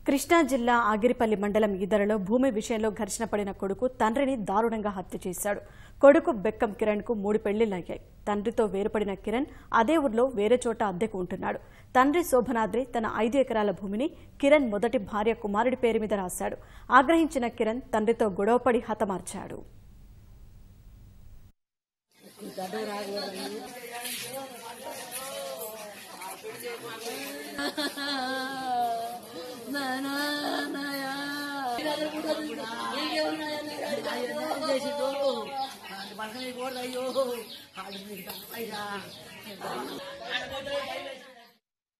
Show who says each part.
Speaker 1: కృష్ణా జిల్లా ఆగిరిపల్లి మండలం ఈదరలో భూమి విషయంలో ఘర్షణ పడిన కొడుకు తండ్రిని దారుణంగా హత్య చేశాడు కొడుకు బెక్కం కిరణ్ కు మూడు పెళ్లిళ్లయ్యాయి తండ్రితో వేరుపడిన కిరణ్ అదే ఊర్లో వేరే చోట అద్దెకు ఉంటున్నాడు తండ్రి శోభనాద్రి తన ఐదు ఎకరాల భూమిని కిరణ్ మొదటి భార్య కుమారుడి పేరు మీద రాశాడు ఆగ్రహించిన కిరణ్ తండ్రితో గొడవపడి హతమార్చాడు
Speaker 2: అయ్యో